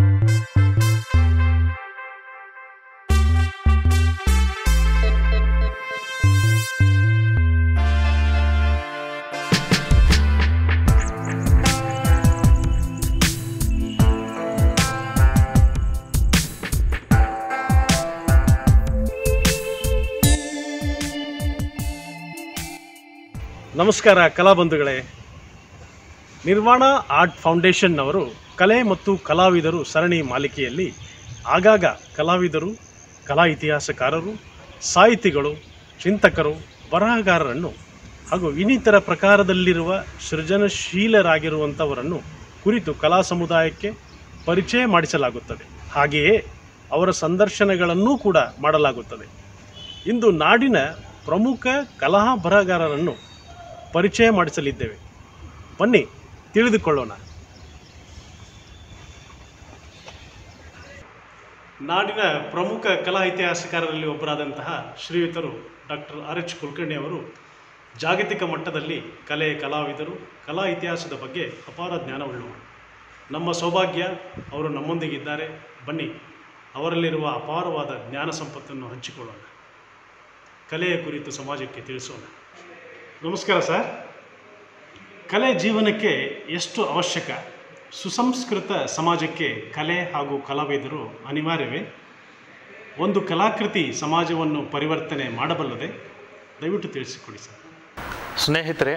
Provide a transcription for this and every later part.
ನಮಸ್ಕಾರ ಕಲಾಬಂಧುಗಳೇ ನಿರ್ವಾಣ art foundation ಅವರು ಕಲೆ ಮತ್ತು ಕಲಾವಿದರು ಸರಣಿ ಮಾಲಿಕೆಯಲ್ಲಿ ಆಗಾಗ ಕಲಾವಿದರು ಕಲಾ ಇತಿಹಾಸಕಾರರು ಸಾಹಿತಿಗಳು ಚಿಂತಕರು ಬರಹಗಾರರನ್ನು ಹಾಗೂ ಇನ್ನಿತರ ಪ್ರಕಾರದಲ್ಲಿರುವ ಸೃಜನಶೀಲರಾಗಿರುವಂಥವರನ್ನು ಕುರಿತು ಕಲಾ ಸಮುದಾಯಕ್ಕೆ ಪರಿಚಯ ಮಾಡಿಸಲಾಗುತ್ತದೆ ಹಾಗೆಯೇ ಅವರ ಸಂದರ್ಶನಗಳನ್ನೂ ಕೂಡ ಮಾಡಲಾಗುತ್ತದೆ ಇಂದು ನಾಡಿನ ಪ್ರಮುಖ ಕಲಾ ಬರಹಗಾರರನ್ನು ಪರಿಚಯ ಮಾಡಿಸಲಿದ್ದೇವೆ ಬನ್ನಿ ತಿಳಿದುಕೊಳ್ಳೋಣ ನಾಡಿನ ಪ್ರಮುಖ ಕಲಾ ಇತಿಹಾಸಕಾರರಲ್ಲಿ ಒಬ್ಬರಾದಂತಹ ಶ್ರೀಯುತರು ಡಾಕ್ಟರ್ ಆರ್ ಎಚ್ ಕುಲಕರ್ಣಿ ಅವರು ಜಾಗತಿಕ ಮಟ್ಟದಲ್ಲಿ ಕಲೆ ಕಲಾವಿದರು ಕಲಾ ಇತಿಹಾಸದ ಬಗ್ಗೆ ಅಪಾರ ಜ್ಞಾನವುಳ್ಳವರು ನಮ್ಮ ಸೌಭಾಗ್ಯ ಅವರು ನಮ್ಮೊಂದಿಗಿದ್ದಾರೆ ಬನ್ನಿ ಅವರಲ್ಲಿರುವ ಅಪಾರವಾದ ಜ್ಞಾನ ಸಂಪತ್ತನ್ನು ಹಂಚಿಕೊಳ್ಳೋಣ ಕಲೆಯ ಕುರಿತು ಸಮಾಜಕ್ಕೆ ತಿಳಿಸೋಣ ನಮಸ್ಕಾರ ಸರ್ ಕಲೆ ಜೀವನಕ್ಕೆ ಎಷ್ಟು ಅವಶ್ಯಕ ಸುಸಂಸ್ಕೃತ ಸಮಾಜಕ್ಕೆ ಕಲೆ ಹಾಗೂ ಕಲಾವಿದರು ಅನಿವಾರ್ಯವೇ ಒಂದು ಕಲಾಕೃತಿ ಸಮಾಜವನ್ನು ಪರಿವರ್ತನೆ ಮಾಡಬಲ್ಲದೆ ದಯವಿಟ್ಟು ತಿಳಿಸಿಕೊಡಿ ಸರ್ ಸ್ನೇಹಿತರೆ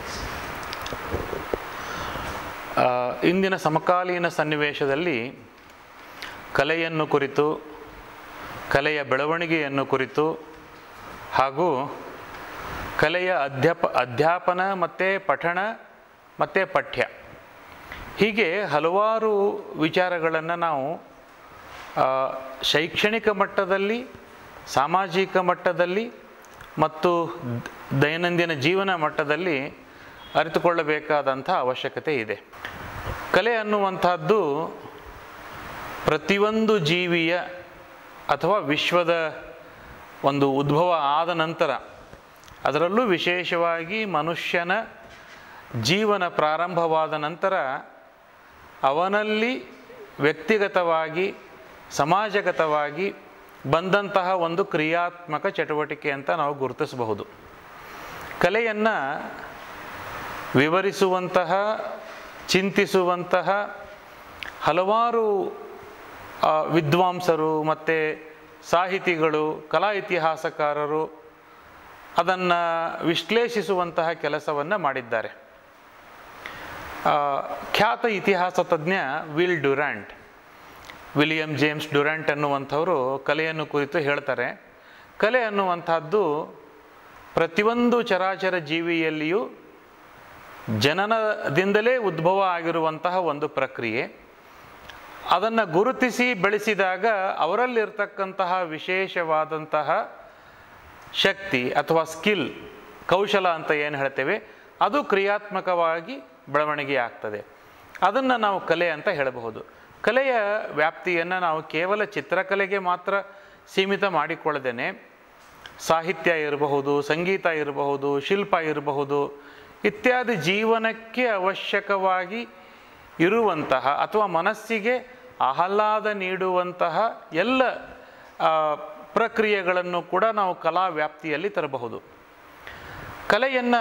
ಆ, ಇಂದಿನ ಸಮಕಾಲೀನ ಸನ್ನಿವೇಶದಲ್ಲಿ ಕಲೆಯನ್ನು ಕುರಿತು ಕಲೆಯ ಬೆಳವಣಿಗೆಯನ್ನು ಕುರಿತು ಹಾಗೂ ಕಲೆಯ ಅಧ್ಯಾಪ ಅಧ್ಯಾಪನ ಮತ್ತು ಪಠಣ ಮತ್ತು ಪಠ್ಯ ಹೀಗೆ ಹಲವಾರು ವಿಚಾರಗಳನ್ನು ನಾವು ಆ, ಶೈಕ್ಷಣಿಕ ಮಟ್ಟದಲ್ಲಿ ಸಾಮಾಜಿಕ ಮಟ್ಟದಲ್ಲಿ ಮತ್ತು ದ- ದೈನಂದಿನ ಜೀವನ ಮಟ್ಟದಲ್ಲಿ ಅರಿತುಕೊಳ್ಳಬೇಕಾದಂಥ ಅವಶ್ಯಕತೆ ಇದೆ ಕಲೆ ಅನ್ನುವಂಥದ್ದು ಪ್ರತಿಯೊಂದು ಜೀವಿಯ ಅಥವಾ ವಿಶ್ವದ ಒಂದು ಉದ್ಭವ ಆದ ನಂತರ ಅದರಲ್ಲೂ ವಿಶೇಷವಾಗಿ ಮನುಷ್ಯನ ಜೀವನ ಪ್ರಾರಂಭವಾದ ನಂತರ ಅವನಲ್ಲಿ ವ್ಯಕ್ತಿಗತವಾಗಿ ಸಮಾಜಗತವಾಗಿ ಬಂದಂತಹ ಒಂದು ಕ್ರಿಯಾತ್ಮಕ ಚಟುವಟಿಕೆ ಅಂತ ನಾವು ಗುರುತಿಸಬಹುದು ಕಲೆಯನ್ನು ವಿವರಿಸುವಂತಹ ಚಿಂತಿಸುವಂತಹ ಹಲವಾರು ಆ, ವಿದ್ವಾಂಸರು ಮತ್ತು ಸಾಹಿತಿಗಳು ಕಲಾ ಇತಿಹಾಸಕಾರರು ಅದನ್ನು ವಿಶ್ಲೇಷಿಸುವಂತಹ ಕೆಲಸವನ್ನು ಮಾಡಿದ್ದಾರೆ ಆ, ಖ್ಯಾತ ಇತಿಹಾಸ ತಜ್ಞ Will Durant William James Durant ಅನ್ನುವಂಥವರು ಕಲೆಯನ್ನು ಕುರಿತು ಹೇಳ್ತಾರೆ ಕಲೆ ಅನ್ನುವಂಥದ್ದು ಪ್ರತಿಯೊಂದು ಚರಾಚರ ಜೀವಿಯಲ್ಲಿಯೂ ಜನನದಿಂದಲೇ ಉದ್ಭವ ಆಗಿರುವಂತಹ ಒಂದು ಪ್ರಕ್ರಿಯೆ ಅದನ್ನು ಗುರುತಿಸಿ ಬೆಳೆಸಿದಾಗ ಅವರಲ್ಲಿರ್ತಕ್ಕಂತಹ ವಿಶೇಷವಾದಂತಹ ಶಕ್ತಿ ಅಥವಾ ಸ್ಕಿಲ್ ಕೌಶಲ ಅಂತ ಏನು ಹೇಳ್ತೇವೆ ಅದು ಕ್ರಿಯಾತ್ಮಕವಾಗಿ ಬೆಳವಣಿಗೆ ಆಗ್ತದೆ ಅದನ್ನು ನಾವು ಕಲೆ ಅಂತ ಹೇಳಬಹುದು ಕಲೆಯ ವ್ಯಾಪ್ತಿಯನ್ನು ನಾವು ಕೇವಲ ಚಿತ್ರಕಲೆಗೆ ಮಾತ್ರ ಸೀಮಿತ ಮಾಡಿಕೊಳ್ಳದೇನೆ ಸಾಹಿತ್ಯ ಇರಬಹುದು ಸಂಗೀತ ಇರಬಹುದು ಶಿಲ್ಪ ಇರಬಹುದು ಇತ್ಯಾದಿ ಜೀವನಕ್ಕೆ ಅವಶ್ಯಕವಾಗಿ ಇರುವಂತಹ ಅಥವಾ ಮನಸ್ಸಿಗೆ ಆಹ್ಲಾದ ನೀಡುವಂತಹ ಎಲ್ಲ ಆ, ಪ್ರಕ್ರಿಯೆಗಳನ್ನು ಕೂಡ ನಾವು ಕಲಾ ವ್ಯಾಪ್ತಿಯಲ್ಲಿ ತರಬಹುದು ಕಲೆಯನ್ನು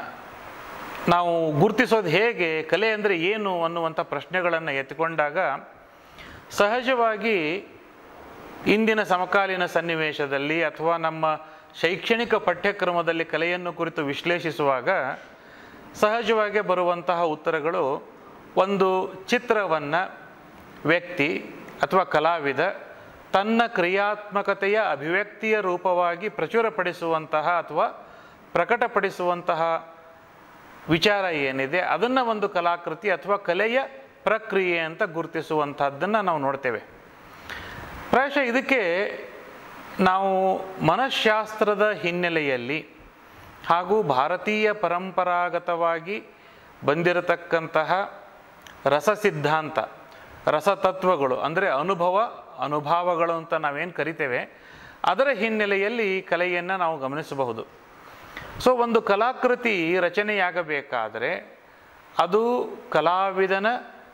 ನಾವು ಗುರುತಿಸೋದು ಹೇಗೆ ಕಲೆ ಅಂದರೆ ಏನು ಅನ್ನುವಂಥ ಪ್ರಶ್ನೆಗಳನ್ನು ಎತ್ತಿಕೊಂಡಾಗ ಸಹಜವಾಗಿ ಇಂದಿನ ಸಮಕಾಲೀನ ಸನ್ನಿವೇಶದಲ್ಲಿ ಅಥವಾ ನಮ್ಮ ಶೈಕ್ಷಣಿಕ ಪಠ್ಯಕ್ರಮದಲ್ಲಿ ಕಲೆಯನ್ನು ಕುರಿತು ವಿಶ್ಲೇಷಿಸುವಾಗ ಸಹಜವಾಗಿ ಬರುವಂತಹ ಉತ್ತರಗಳು ಒಂದು ಚಿತ್ರವನ್ನು ವ್ಯಕ್ತಿ ಅಥವಾ ಕಲಾವಿದ ತನ್ನ ಕ್ರಿಯಾತ್ಮಕತೆಯ ಅಭಿವ್ಯಕ್ತಿಯ ರೂಪವಾಗಿ ಪ್ರಚುರಪಡಿಸುವಂತಹ ಅಥವಾ ಪ್ರಕಟಪಡಿಸುವಂತಹ ವಿಚಾರ ಏನಿದೆ ಅದನ್ನು ಒಂದು ಕಲಾಕೃತಿ ಅಥವಾ ಕಲೆಯ ಪ್ರಕ್ರಿಯೆ ಅಂತ ಗುರುತಿಸುವಂಥದ್ದನ್ನು ನಾವು ನೋಡ್ತೇವೆ ಪ್ರಾಯಶಃ ಇದಕ್ಕೆ ನಾವು ಮನಃಶಾಸ್ತ್ರದ ಹಿನ್ನೆಲೆಯಲ್ಲಿ ಹಾಗೂ ಭಾರತೀಯ ಪರಂಪರಾಗತವಾಗಿ ಬಂದಿರತಕ್ಕಂತಹ ರಸ ಸಿದ್ಧಾಂತ ರಸತತ್ವಗಳು ಅಂದರೆ ಅನುಭವ ಅನುಭಾವಗಳು ಅಂತ ನಾವೇನು ಕರಿತೇವೆ ಅದರ ಹಿನ್ನೆಲೆಯಲ್ಲಿ ಕಲೆಯನ್ನು ನಾವು ಗಮನಿಸಬಹುದು ಸೊ ಒಂದು ಕಲಾಕೃತಿ ರಚನೆಯಾಗಬೇಕಾದರೆ ಅದು ಕಲಾವಿದನ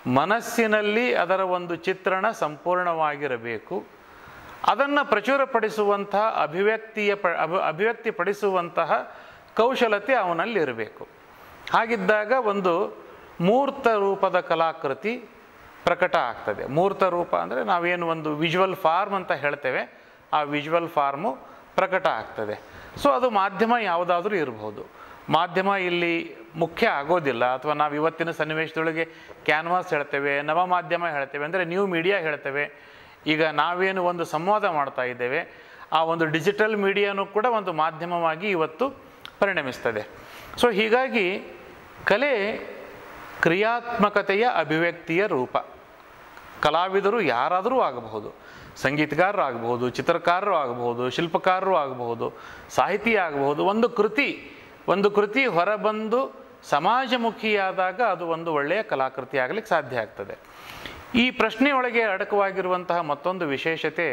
ಮನಸ್ಸಿನಲ್ಲಿ ಅದರ ಒಂದು ಚಿತ್ರಣ ಸಂಪೂರ್ಣವಾಗಿರಬೇಕು ಅದನ್ನು ಪ್ರಚುರಪಡಿಸುವಂತಹ ಅಭಿವ್ಯಕ್ತಿಯ ಪ ಅಭಿ ಅಭಿವ್ಯಕ್ತಿಪಡಿಸುವಂತಹ ಕೌಶಲತೆ ಅವನಲ್ಲಿರಬೇಕು ಹಾಗಿದ್ದಾಗ ಒಂದು ಮೂರ್ತ ರೂಪದ ಕಲಾಕೃತಿ ಪ್ರಕಟ ಆಗ್ತದೆ ಮೂರ್ತ ರೂಪ ಅಂದರೆ ನಾವೇನು ಒಂದು ವಿಜುವಲ್ ಫಾರ್ಮ್ ಅಂತ ಹೇಳ್ತೇವೆ ಆ ವಿಜುವಲ್ ಫಾರ್ಮು ಪ್ರಕಟ ಆಗ್ತದೆ ಸೊ ಅದು ಮಾಧ್ಯಮ ಯಾವುದಾದ್ರೂ ಇರಬಹುದು ಮಾಧ್ಯಮ ಇಲ್ಲಿ ಮುಖ್ಯ ಆಗೋದಿಲ್ಲ ಅಥವಾ ನಾವು ಇವತ್ತಿನ ಸನ್ನಿವೇಶದೊಳಗೆ ಕ್ಯಾನ್ವಾಸ್ ಹೇಳ್ತೇವೆ ನವ ಮಾಧ್ಯಮ ಹೇಳ್ತೇವೆ ಅಂದರೆ ನ್ಯೂ ಮೀಡಿಯಾ ಹೇಳ್ತೇವೆ ಈಗ ನಾವೇನು ಒಂದು ಸಂವಾದ ಮಾಡ್ತಾ ಇದ್ದೇವೆ ಆ ಒಂದು ಡಿಜಿಟಲ್ ಮೀಡಿಯಾನು ಕೂಡ ಒಂದು ಮಾಧ್ಯಮವಾಗಿ ಇವತ್ತು ಪರಿಣಮಿಸ್ತದೆ ಸೊ ಹೀಗಾಗಿ ಕಲೆ ಕ್ರಿಯಾತ್ಮಕತೆಯ ಅಭಿವ್ಯಕ್ತಿಯ ರೂಪ ಕಲಾವಿದರು ಯಾರಾದರೂ ಆಗಬಹುದು ಸಂಗೀತಗಾರರು ಆಗಬಹುದು ಚಿತ್ರಕಾರರು ಆಗಬಹುದು ಶಿಲ್ಪಕಾರರು ಆಗಬಹುದು ಸಾಹಿತಿ ಆಗಬಹುದು ಒಂದು ಕೃತಿ ಒಂದು ಕೃತಿ ಹೊರಬಂದು ಸಮಾಜಮುಖಿಯಾದಾಗ ಅದು ಒಂದು ಒಳ್ಳೆಯ ಕಲಾಕೃತಿ ಆಗಲಿಕ್ಕೆ ಸಾಧ್ಯ ಆಗ್ತದೆ ಈ ಪ್ರಶ್ನೆಯೊಳಗೆ ಅಡಕವಾಗಿರುವಂತಹ ಮತ್ತೊಂದು ವಿಶೇಷತೆ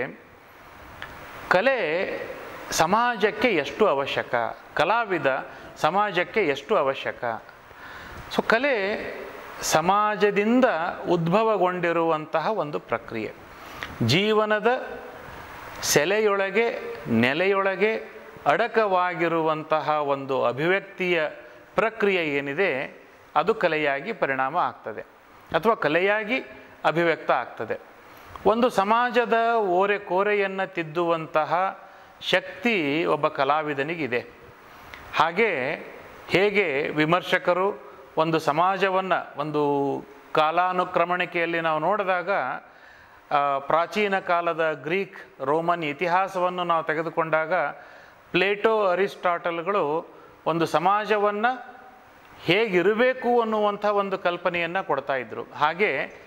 ಕಲೆ ಸಮಾಜಕ್ಕೆ ಎಷ್ಟು ಅವಶ್ಯಕ ಕಲಾವಿದ ಸಮಾಜಕ್ಕೆ ಎಷ್ಟು ಅವಶ್ಯಕ ಸೊ ಕಲೆ ಸಮಾಜದಿಂದ ಉದ್ಭವಗೊಂಡಿರುವಂತಹ ಒಂದು ಪ್ರಕ್ರಿಯೆ ಜೀವನದ ಸೆಲೆಯೊಳಗೆ ನೆಲೆಯೊಳಗೆ ಅಡಕವಾಗಿರುವಂತಹ ಒಂದು ಅಭಿವ್ಯಕ್ತಿಯ ಪ್ರಕ್ರಿಯೆ ಏನಿದೆ ಅದು ಕಲೆಯಾಗಿ ಪರಿಣಾಮ ಆಗ್ತದೆ ಅಥವಾ ಕಲೆಯಾಗಿ ಅಭಿವ್ಯಕ್ತ ಆಗ್ತದೆ ಒಂದು ಸಮಾಜದ ಓರೆ ಕೋರೆಯನ್ನು ತಿದ್ದುವಂತಹ ಶಕ್ತಿ ಒಬ್ಬ ಕಲಾವಿದನಿಗಿದೆ ಹಾಗೆ ಹೇಗೆ ವಿಮರ್ಶಕರು ಒಂದು ಸಮಾಜವನ್ನು ಒಂದು ಕಾಲಾನುಕ್ರಮಣಿಕೆಯಲ್ಲಿ ನಾವು ನೋಡಿದಾಗ ಆ, ಪ್ರಾಚೀನ ಕಾಲದ ಗ್ರೀಕ್ ರೋಮನ್ ಇತಿಹಾಸವನ್ನು ನಾವು ತೆಗೆದುಕೊಂಡಾಗ ಪ್ಲೇಟೋ ಅರಿಸ್ಟಾಟಲ್ಗಳು ಒಂದು ಸಮಾಜವನ್ನು ಹೇಗಿರಬೇಕು ಅನ್ನುವಂಥ ಒಂದು ಕಲ್ಪನೆಯನ್ನು ಕೊಡ್ತಾ ಇದ್ದರು ಹಾಗೆ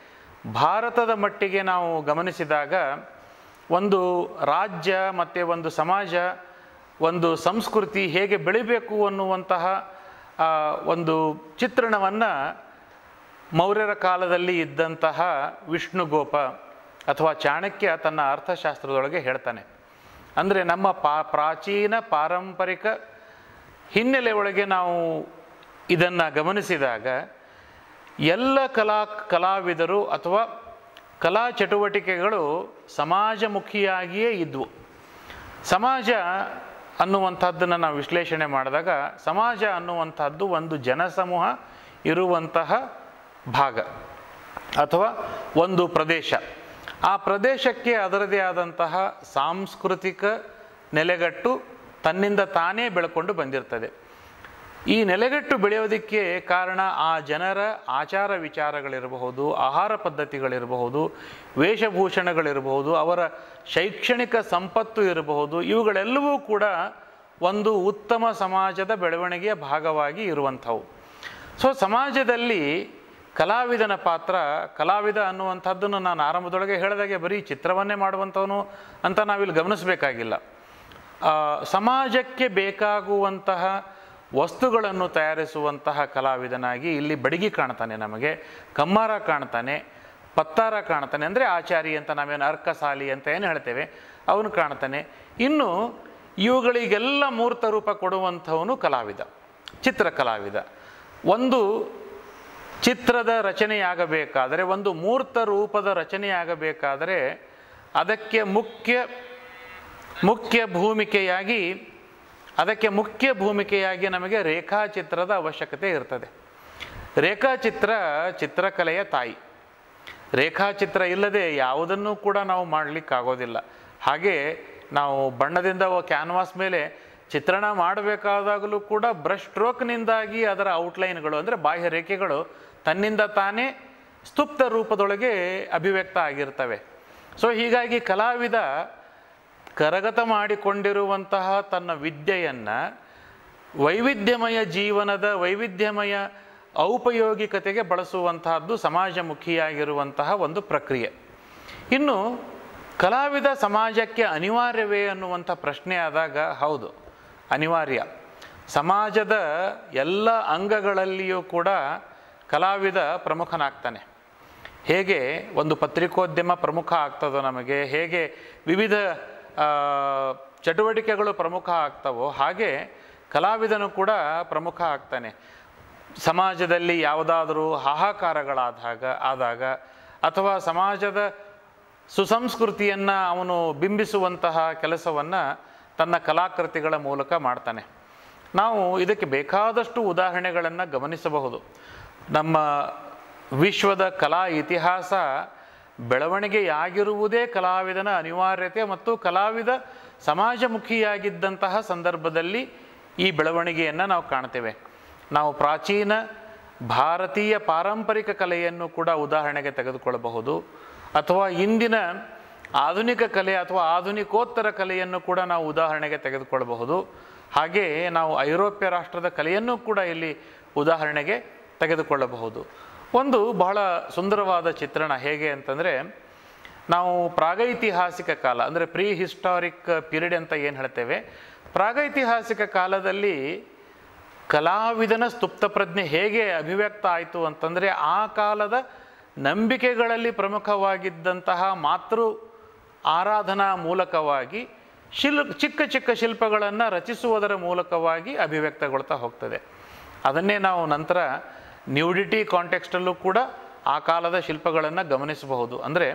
ಭಾರತದ ಮಟ್ಟಿಗೆ ನಾವು ಗಮನಿಸಿದಾಗ ಒಂದು ರಾಜ್ಯ ಮತ್ತು ಒಂದು ಸಮಾಜ ಒಂದು ಸಂಸ್ಕೃತಿ ಹೇಗೆ ಬೆಳಿಬೇಕು ಅನ್ನುವಂತಹ ಆ, ಒಂದು ಚಿತ್ರಣವನ್ನು ಮೌರ್ಯರ ಕಾಲದಲ್ಲಿ ಇದ್ದಂತಹ ವಿಷ್ಣುಗೋಪ ಅಥವಾ ಚಾಣಕ್ಯ ತನ್ನ ಅರ್ಥಶಾಸ್ತ್ರದೊಳಗೆ ಹೇಳ್ತಾನೆ ಅಂದರೆ ನಮ್ಮ ಪಾ ಪ್ರಾಚೀನ ಪಾರಂಪರಿಕ ಹಿನ್ನೆಲೆ ಒಳಗೆ ನಾವು ಇದನ್ನು ಗಮನಿಸಿದಾಗ ಎಲ್ಲ ಕಲಾ ಕಲಾವಿದರು ಅಥವಾ ಕಲಾ ಚಟುವಟಿಕೆಗಳು ಸಮಾಜಮುಖಿಯಾಗಿಯೇ ಇದ್ವು ಸಮಾಜ ಅನ್ನುವಂಥದ್ದನ್ನು ನಾವು ವಿಶ್ಲೇಷಣೆ ಮಾಡಿದಾಗ ಸಮಾಜ ಅನ್ನುವಂಥದ್ದು ಒಂದು ಜನಸಮೂಹ ಇರುವಂತಹ ಭಾಗ ಅಥವಾ ಒಂದು ಪ್ರದೇಶ ಆ ಪ್ರದೇಶಕ್ಕೆ ಅದರದೇ ಆದಂತಹ ಸಾಂಸ್ಕೃತಿಕ ನೆಲೆಗಟ್ಟು ತನ್ನಿಂದ ತಾನೇ ಬೆಳ್ಕೊಂಡು ಬಂದಿರ್ತದೆ ಈ ನೆಲೆಗಟ್ಟು ಬೆಳೆಯೋದಕ್ಕೆ ಕಾರಣ ಆ ಜನರ ಆಚಾರ ವಿಚಾರಗಳಿರಬಹುದು ಆಹಾರ ಪದ್ಧತಿಗಳಿರಬಹುದು ವೇಷಭೂಷಣಗಳಿರಬಹುದು ಅವರ ಶೈಕ್ಷಣಿಕ ಸಂಪತ್ತು ಇರಬಹುದು ಇವುಗಳೆಲ್ಲವೂ ಕೂಡ ಒಂದು ಉತ್ತಮ ಸಮಾಜದ ಬೆಳವಣಿಗೆಯ ಭಾಗವಾಗಿ ಇರುವಂಥವು ಸೊ ಸಮಾಜದಲ್ಲಿ ಕಲಾವಿದನ ಪಾತ್ರ ಕಲಾವಿದ ಅನ್ನುವಂಥದ್ದನ್ನು ನಾನು ಆರಂಭದೊಳಗೆ ಹೇಳಿದಾಗೆ ಬರೀ ಚಿತ್ರವನ್ನೇ ಮಾಡುವಂಥವನು ಅಂತ ನಾವಿಲ್ಲಿ ಗಮನಿಸಬೇಕಾಗಿಲ್ಲ ಆ, ಸಮಾಜಕ್ಕೆ ಬೇಕಾಗುವಂತಹ ವಸ್ತುಗಳನ್ನು ತಯಾರಿಸುವಂತಹ ಕಲಾವಿದನಾಗಿ ಇಲ್ಲಿ ಬಡಗಿ ಕಾಣ್ತಾನೆ ನಮಗೆ ಕಮ್ಮಾರ ಕಾಣ್ತಾನೆ ಪತ್ತಾರ ಕಾಣ್ತಾನೆ ಅಂದರೆ ಆಚಾರಿ ಅಂತ ನಾವೇನು ಅರ್ಕಸಾಲಿ ಅಂತ ಏನು ಹೇಳ್ತೇವೆ ಅವನು ಕಾಣ್ತಾನೆ ಇನ್ನು ಇವುಗಳಿಗೆಲ್ಲ ಮೂರ್ತ ರೂಪ ಕೊಡುವಂಥವನು ಕಲಾವಿದ ಚಿತ್ರ ಕಲಾವಿದ ಒಂದು ಚಿತ್ರದ ರಚನೆಯಾಗಬೇಕಾದರೆ ಒಂದು ಮೂರ್ತ ರೂಪದ ರಚನೆಯಾಗಬೇಕಾದರೆ ಅದಕ್ಕೆ ಮುಖ್ಯ ಮುಖ್ಯ ಭೂಮಿಕೆಯಾಗಿ ಅದಕ್ಕೆ ಮುಖ್ಯ ಭೂಮಿಕೆಯಾಗಿ ನಮಗೆ ರೇಖಾಚಿತ್ರದ ಅವಶ್ಯಕತೆ ಇರ್ತದೆ ರೇಖಾಚಿತ್ರ ಚಿತ್ರಕಲೆಯ ತಾಯಿ ರೇಖಾಚಿತ್ರ ಇಲ್ಲದೆ ಯಾವುದನ್ನು ಕೂಡ ನಾವು ಮಾಡಲಿಕ್ಕಾಗೋದಿಲ್ಲ ಹಾಗೆ ನಾವು ಬಣ್ಣದಿಂದ ಕ್ಯಾನ್ವಾಸ್ ಮೇಲೆ ಚಿತ್ರಣ ಮಾಡಬೇಕಾದಾಗಲೂ ಕೂಡ ಬ್ರಷ್ ಸ್ಟ್ರೋಕ್ನಿಂದಾಗಿ ಅದರ ಔಟ್ಲೈನ್ಗಳು ಅಂದರೆ ಬಾಹ್ಯ ರೇಖೆಗಳು ತನ್ನಿಂದ ತಾನೇ ಸ್ತುಪ್ತ ರೂಪದೊಳಗೆ ಅಭಿವ್ಯಕ್ತ ಆಗಿರ್ತವೆ ಸೊ ಹೀಗಾಗಿ ಕಲಾವಿದ ಕರಗತ ಮಾಡಿಕೊಂಡಿರುವಂತಹ ತನ್ನ ವಿದ್ಯೆಯನ್ನು ವೈವಿಧ್ಯಮಯ ಜೀವನದ ವೈವಿಧ್ಯಮಯ ಔಪಯೋಗಿಕತೆಗೆ ಬಳಸುವಂತಹದ್ದು ಸಮಾಜಮುಖಿಯಾಗಿರುವಂತಹ ಒಂದು ಪ್ರಕ್ರಿಯೆ ಇನ್ನು ಕಲಾವಿದ ಸಮಾಜಕ್ಕೆ ಅನಿವಾರ್ಯವೇ ಅನ್ನುವಂಥ ಪ್ರಶ್ನೆ ಆದಾಗ ಹೌದು ಅನಿವಾರ್ಯ ಸಮಾಜದ ಎಲ್ಲ ಅಂಗಗಳಲ್ಲಿಯೂ ಕೂಡ ಕಲಾವಿದ ಪ್ರಮುಖನಾಗ್ತಾನೆ ಹೇಗೆ ಒಂದು ಪತ್ರಿಕೋದ್ಯಮ ಪ್ರಮುಖ ಆಗ್ತದೋ ನಮಗೆ ಹೇಗೆ ವಿವಿಧ ಆ, ಚಟುವಟಿಕೆಗಳು ಪ್ರಮುಖ ಆಗ್ತವೋ ಹಾಗೆ ಕಲಾವಿದನು ಕೂಡ ಪ್ರಮುಖ ಆಗ್ತಾನೆ ಸಮಾಜದಲ್ಲಿ ಯಾವುದಾದರೂ ಹಾಹಾಕಾರಗಳಾದಾಗ ಆದಾಗ ಅಥವಾ ಸಮಾಜದ ಸುಸಂಸ್ಕೃತಿಯನ್ನು ಅವನು ಬಿಂಬಿಸುವಂತಹ ಕೆಲಸವನ್ನು ತನ್ನ ಕಲಾಕೃತಿಗಳ ಮೂಲಕ ಮಾಡ್ತಾನೆ ನಾವು ಇದಕ್ಕೆ ಬೇಕಾದಷ್ಟು ಉದಾಹರಣೆಗಳನ್ನು ಗಮನಿಸಬಹುದು ನಮ್ಮ ವಿಶ್ವದ ಕಲಾ ಇತಿಹಾಸ ಬೆಳವಣಿಗೆಯಾಗಿರುವುದೇ ಕಲಾವಿದನ ಅನಿವಾರ್ಯತೆ ಮತ್ತು ಕಲಾವಿದ ಸಮಾಜಮುಖಿಯಾಗಿದ್ದಂತಹ ಸಂದರ್ಭದಲ್ಲಿ ಈ ಬೆಳವಣಿಗೆಯನ್ನು ನಾವು ಕಾಣ್ತೇವೆ ನಾವು ಪ್ರಾಚೀನ ಭಾರತೀಯ ಪಾರಂಪರಿಕ ಕಲೆಯನ್ನು ಕೂಡ ಉದಾಹರಣೆಗೆ ತೆಗೆದುಕೊಳ್ಳಬಹುದು ಅಥವಾ ಇಂದಿನ ಆಧುನಿಕ ಕಲೆ ಅಥವಾ ಆಧುನಿಕೋತ್ತರ ಕಲೆಯನ್ನು ಕೂಡ ನಾವು ಉದಾಹರಣೆಗೆ ತೆಗೆದುಕೊಳ್ಳಬಹುದು ಹಾಗೆಯೇ ನಾವು ಐರೋಪ್ಯ ರಾಷ್ಟ್ರದ ಕಲೆಯನ್ನು ಕೂಡ ಇಲ್ಲಿ ಉದಾಹರಣೆಗೆ ತೆಗೆದುಕೊಳ್ಳಬಹುದು ಒಂದು ಬಹಳ ಸುಂದರವಾದ ಚಿತ್ರಣ ಹೇಗೆ ಅಂತಂದರೆ ನಾವು ಪ್ರಾಗೈತಿಹಾಸಿಕ ಕಾಲ ಅಂದರೆ ಪ್ರೀ ಹಿಸ್ಟಾರಿಕ್ ಪೀರಿಯಡ್ ಅಂತ ಏನು ಹೇಳ್ತೇವೆ ಪ್ರಾಗೈತಿಹಾಸಿಕ ಕಾಲದಲ್ಲಿ ಕಲಾವಿದನ ಸ್ತುಪ್ತ ಪ್ರಜ್ಞೆ ಹೇಗೆ ಅಭಿವ್ಯಕ್ತ ಆಯಿತು ಅಂತಂದರೆ ಆ ಕಾಲದ ನಂಬಿಕೆಗಳಲ್ಲಿ ಪ್ರಮುಖವಾಗಿದ್ದಂತಹ ಮಾತೃ ಆರಾಧನಾ ಮೂಲಕವಾಗಿ ಶಿಲ್ ಚಿಕ್ಕ ಚಿಕ್ಕ ಶಿಲ್ಪಗಳನ್ನು ರಚಿಸುವುದರ ಮೂಲಕವಾಗಿ ಅಭಿವ್ಯಕ್ತಗೊಳ್ತಾ ಹೋಗ್ತದೆ ಅದನ್ನೇ ನಾವು ನಂತರ ನ್ಯೂಡಿಟಿ ಕಾಂಟೆಕ್ಸ್ಟಲ್ಲೂ ಕೂಡ ಆ ಕಾಲದ ಶಿಲ್ಪಗಳನ್ನು ಗಮನಿಸಬಹುದು ಅಂದರೆ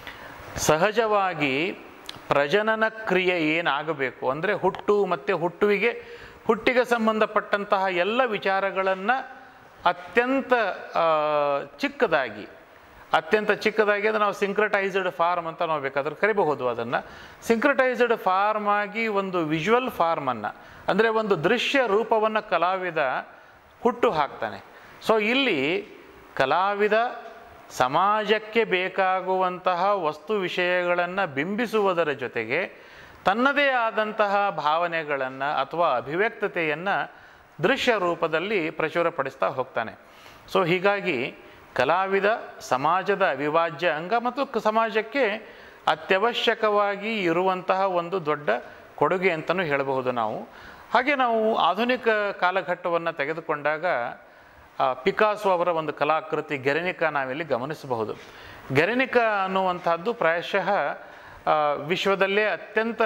ಸಹಜವಾಗಿ ಪ್ರಜನನ ಕ್ರಿಯೆ ಏನಾಗಬೇಕು ಅಂದರೆ ಹುಟ್ಟು ಮತ್ತು ಹುಟ್ಟುವಿಗೆ ಹುಟ್ಟಿಗೆ ಸಂಬಂಧಪಟ್ಟಂತಹ ಎಲ್ಲ ವಿಚಾರಗಳನ್ನು ಅತ್ಯಂತ ಆ, ಚಿಕ್ಕದಾಗಿ ಅತ್ಯಂತ ಚಿಕ್ಕದಾಗಿ ಅಂದರೆ ನಾವು ಸಿಂಕ್ರಟೈಸ್ಡ್ ಫಾರ್ಮ್ ಅಂತ ನಾವು ಬೇಕಾದ್ರೆ ಕರಿಬಹುದು ಅದನ್ನು ಸಿಂಕ್ರಟೈಸ್ಡ್ ಫಾರ್ಮ್ ಆಗಿ ಒಂದು ವಿಜುವಲ್ ಫಾರ್ಮನ್ನು ಅಂದರೆ ಒಂದು ದೃಶ್ಯ ರೂಪವನ್ನು ಕಲಾವಿದ ಹುಟ್ಟು ಹಾಕ್ತಾನೆ ಸೊ ಇಲ್ಲಿ ಕಲಾವಿದ ಸಮಾಜಕ್ಕೆ ಬೇಕಾಗುವಂತಹ ವಸ್ತು ವಿಷಯಗಳನ್ನು ಬಿಂಬಿಸುವುದರ ಜೊತೆಗೆ ತನ್ನದೇ ಆದಂತಹ ಭಾವನೆಗಳನ್ನು ಅಥವಾ ಅಭಿವ್ಯಕ್ತತೆಯನ್ನು ದೃಶ್ಯ ರೂಪದಲ್ಲಿ ಪ್ರಚುರಪಡಿಸ್ತಾ ಹೋಗ್ತಾನೆ ಸೊ ಹೀಗಾಗಿ ಕಲಾವಿದ ಸಮಾಜದ ಅವಿಭಾಜ್ಯ ಅಂಗ ಮತ್ತು ಕ- ಸಮಾಜಕ್ಕೆ ಅತ್ಯವಶ್ಯಕವಾಗಿ ಇರುವಂತಹ ಒಂದು ದೊಡ್ಡ ಕೊಡುಗೆ ಅಂತಲೂ ಹೇಳಬಹುದು ನಾವು ಹಾಗೆ ನಾವು ಆಧುನಿಕ ಕಾಲಘಟ್ಟವನ್ನು ತೆಗೆದುಕೊಂಡಾಗ ಆ, ಪಿಕಾಸೋ ಅವರ ಒಂದು ಕಲಾಕೃತಿ ಗೆರೆನಿಕ ನಾವಿಲ್ಲಿ ಗಮನಿಸಬಹುದು ಗೆರೆನಿಕ ಅನ್ನುವಂಥದ್ದು ಪ್ರಾಯಶಃ ಆ, ವಿಶ್ವದಲ್ಲೇ ಅತ್ಯಂತ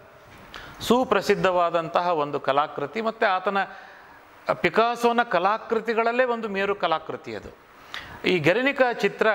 ಸುಪ್ರಸಿದ್ಧವಾದಂತಹ ಒಂದು ಕಲಾಕೃತಿ ಮತ್ತು ಆತನ ಪಿಕಾಸೋನ ಕಲಾಕೃತಿಗಳಲ್ಲೇ ಒಂದು ಮೇರು ಕಲಾಕೃತಿ ಅದು ಈ ಗೆರೆನಿಕ ಚಿತ್ರ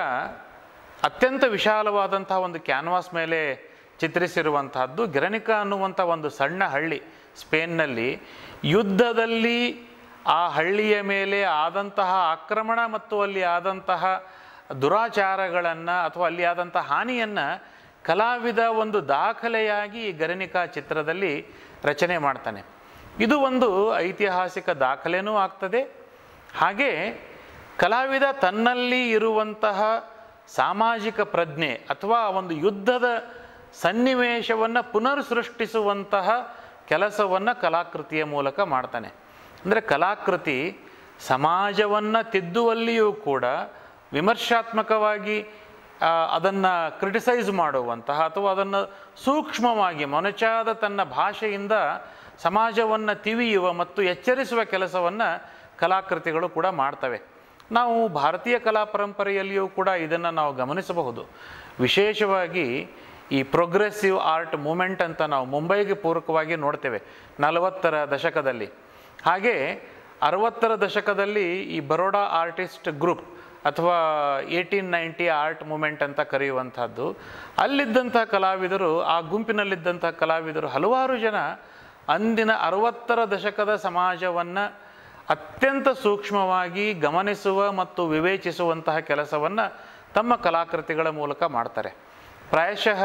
ಅತ್ಯಂತ ವಿಶಾಲವಾದಂತಹ ಒಂದು ಕ್ಯಾನ್ವಾಸ್ ಮೇಲೆ ಚಿತ್ರಿಸಿರುವಂತಹದ್ದು ಗೆರನಿಕ ಅನ್ನುವಂಥ ಒಂದು ಸಣ್ಣ ಹಳ್ಳಿ ಸ್ಪೇನ್ನಲ್ಲಿ ಯುದ್ಧದಲ್ಲಿ ಆ ಹಳ್ಳಿಯ ಮೇಲೆ ಆದಂತಹ ಆಕ್ರಮಣ ಮತ್ತು ಅಲ್ಲಿ ಆದಂತಹ ದುರಾಚಾರಗಳನ್ನು ಅಥವಾ ಅಲ್ಲಿ ಆದಂತಹ ಹಾನಿಯನ್ನು ಕಲಾವಿದ ಒಂದು ದಾಖಲೆಯಾಗಿ ಈ ಗರನಿಕಾ ಚಿತ್ರದಲ್ಲಿ ರಚನೆ ಮಾಡ್ತಾನೆ ಇದು ಒಂದು ಐತಿಹಾಸಿಕ ದಾಖಲೆನೂ ಆಗ್ತದೆ ಹಾಗೆ ಕಲಾವಿದ ತನ್ನಲ್ಲಿ ಇರುವಂತಹ ಸಾಮಾಜಿಕ ಪ್ರಜ್ಞೆ ಅಥವಾ ಒಂದು ಯುದ್ಧದ ಸನ್ನಿವೇಶವನ್ನು ಪುನರ್ ಸೃಷ್ಟಿಸುವಂತಹ ಕೆಲಸವನ್ನು ಕಲಾಕೃತಿಯ ಮೂಲಕ ಮಾಡ್ತಾನೆ ಅಂದರೆ ಕಲಾಕೃತಿ ಸಮಾಜವನ್ನು ತಿದ್ದುವಲ್ಲಿಯೂ ಕೂಡ ವಿಮರ್ಶಾತ್ಮಕವಾಗಿ ಅದನ್ನು ಕ್ರಿಟಿಸೈಸ್ ಮಾಡುವಂತಹ ಅಥವಾ ಅದನ್ನು ಸೂಕ್ಷ್ಮವಾಗಿ ಮೊನಚಾದ ತನ್ನ ಭಾಷೆಯಿಂದ ಸಮಾಜವನ್ನು ತಿವಿಯುವ ಮತ್ತು ಎಚ್ಚರಿಸುವ ಕೆಲಸವನ್ನು ಕಲಾಕೃತಿಗಳು ಕೂಡ ಮಾಡ್ತವೆ ನಾವು ಭಾರತೀಯ ಕಲಾ ಪರಂಪರೆಯಲ್ಲಿಯೂ ಕೂಡ ಇದನ್ನು ನಾವು ಗಮನಿಸಬಹುದು ವಿಶೇಷವಾಗಿ ಈ ಪ್ರೋಗ್ರೆಸಿವ್ ಆರ್ಟ್ ಮೂಮೆಂಟ್ ಅಂತ ನಾವು ಮುಂಬೈಗೆ ಪೂರಕವಾಗಿ ನೋಡ್ತೇವೆ ನಲವತ್ತರ ದಶಕದಲ್ಲಿ ಹಾಗೆ ಅರವತ್ತರ ದಶಕದಲ್ಲಿ ಈ ಬರೋಡಾ ಆರ್ಟಿಸ್ಟ್ ಗ್ರೂಪ್ ಅಥವಾ ಏಯ್ಟೀನ್ ನೈಂಟಿ ಆರ್ಟ್ ಮೂಮೆಂಟ್ ಅಂತ ಕರೆಯುವಂಥದ್ದು ಅಲ್ಲಿದ್ದಂಥ ಕಲಾವಿದರು ಆ ಗುಂಪಿನಲ್ಲಿದ್ದಂಥ ಕಲಾವಿದರು ಹಲವಾರು ಜನ ಅಂದಿನ ಅರವತ್ತರ ದಶಕದ ಸಮಾಜವನ್ನು ಅತ್ಯಂತ ಸೂಕ್ಷ್ಮವಾಗಿ ಗಮನಿಸುವ ಮತ್ತು ವಿವೇಚಿಸುವಂತಹ ಕೆಲಸವನ್ನು ತಮ್ಮ ಕಲಾಕೃತಿಗಳ ಮೂಲಕ ಮಾಡ್ತಾರೆ ಪ್ರಾಯಶಃ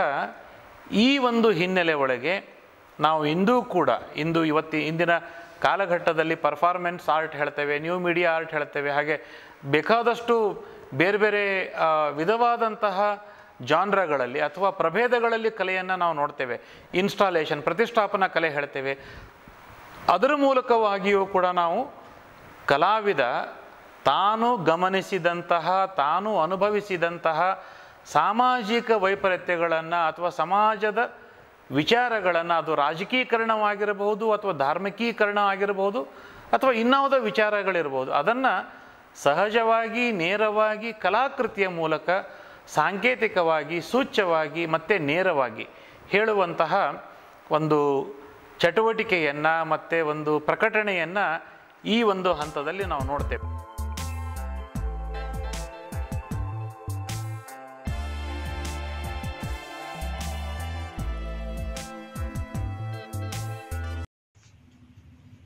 ಈ ಒಂದು ಹಿನ್ನೆಲೆ ಒಳಗೆ ನಾವು ಇಂದೂ ಕೂಡ ಇಂದು ಇವತ್ತಿ ಇಂದಿನ ಕಾಲಘಟ್ಟದಲ್ಲಿ ಪರ್ಫಾರ್ಮೆನ್ಸ್ ಆರ್ಟ್ ಹೇಳ್ತೇವೆ ನ್ಯೂ ಮೀಡಿಯಾ ಆರ್ಟ್ ಹೇಳ್ತೇವೆ ಹಾಗೆ ಬೇಕಾದಷ್ಟು ಬೇರೆ ಬೇರೆ ಆ, ವಿಧವಾದಂತಹ ಜಾನ್ರಗಳಲ್ಲಿ ಅಥವಾ ಪ್ರಭೇದಗಳಲ್ಲಿ ಕಲೆಯನ್ನು ನಾವು ನೋಡ್ತೇವೆ ಇನ್ಸ್ಟಾಲೇಷನ್ ಪ್ರತಿಷ್ಠಾಪನಾ ಕಲೆ ಹೇಳ್ತೇವೆ ಅದರ ಮೂಲಕವಾಗಿಯೂ ಕೂಡ ನಾವು ಕಲಾವಿದ ತಾನು ಗಮನಿಸಿದಂತಹ ತಾನು ಅನುಭವಿಸಿದಂತಹ ಸಾಮಾಜಿಕ ವೈಪರೀತ್ಯಗಳನ್ನು ಅಥವಾ ಸಮಾಜದ ವಿಚಾರಗಳನ್ನು ಅದು ರಾಜಕೀಕರಣವಾಗಿರಬಹುದು ಅಥವಾ ಧಾರ್ಮಿಕೀಕರಣ ಆಗಿರಬಹುದು ಅಥವಾ ಇನ್ನಾವುದೋ ವಿಚಾರಗಳಿರ್ಬೋದು ಅದನ್ನು ಸಹಜವಾಗಿ ನೇರವಾಗಿ ಕಲಾಕೃತಿಯ ಮೂಲಕ ಸಾಂಕೇತಿಕವಾಗಿ ಸೂಚ್ಯವಾಗಿ ಮತ್ತು ನೇರವಾಗಿ ಹೇಳುವಂತಹ ಒಂದು ಚಟುವಟಿಕೆಯನ್ನು ಮತ್ತು ಒಂದು ಪ್ರಕಟಣೆಯನ್ನು ಈ ಒಂದು ಹಂತದಲ್ಲಿ ನಾವು ನೋಡ್ತೇವೆ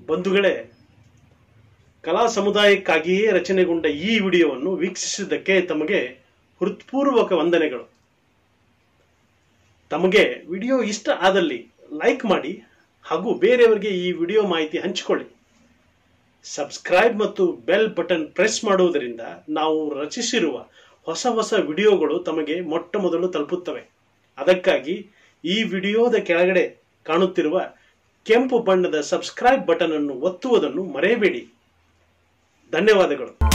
ಬಂಧುಗಳೇ ಕಲಾ ಸಮುದಾಯಕ್ಕಾಗಿಯೇ ರಚನೆಗೊಂಡ ಈ ವಿಡಿಯೋವನ್ನು ವೀಕ್ಷಿಸಿದ್ದಕ್ಕೆ ತಮಗೆ ಹೃತ್ಪೂರ್ವಕ ವಂದನೆಗಳು ತಮಗೆ ವಿಡಿಯೋ ಇಷ್ಟ ಆದಲ್ಲಿ ಲೈಕ್ ಮಾಡಿ ಹಾಗೂ ಬೇರೆಯವರಿಗೆ ಈ ವಿಡಿಯೋ ಮಾಹಿತಿ ಹಂಚಿಕೊಳ್ಳಿ ಸಬ್ಸ್ಕ್ರೈಬ್ ಮತ್ತು ಬೆಲ್ ಬಟನ್ ಪ್ರೆಸ್ ಮಾಡುವುದರಿಂದ ನಾವು ರಚಿಸಿರುವ ಹೊಸ ಹೊಸ ವಿಡಿಯೋಗಳು ತಮಗೆ ಮೊಟ್ಟ ಮೊದಲು ತಲುಪುತ್ತವೆ ಅದಕ್ಕಾಗಿ ಈ ವಿಡಿಯೋದ ಕೆಳಗಡೆ ಕಾಣುತ್ತಿರುವ ಕೆಂಪು ಬಣ್ಣದ ಸಬ್ಸ್ಕ್ರೈಬ್ ಬಟನ್ ಅನ್ನು ಒತ್ತುವುದನ್ನು ಮರೆಯಬೇಡಿ ಧನ್ಯವಾದಗಳು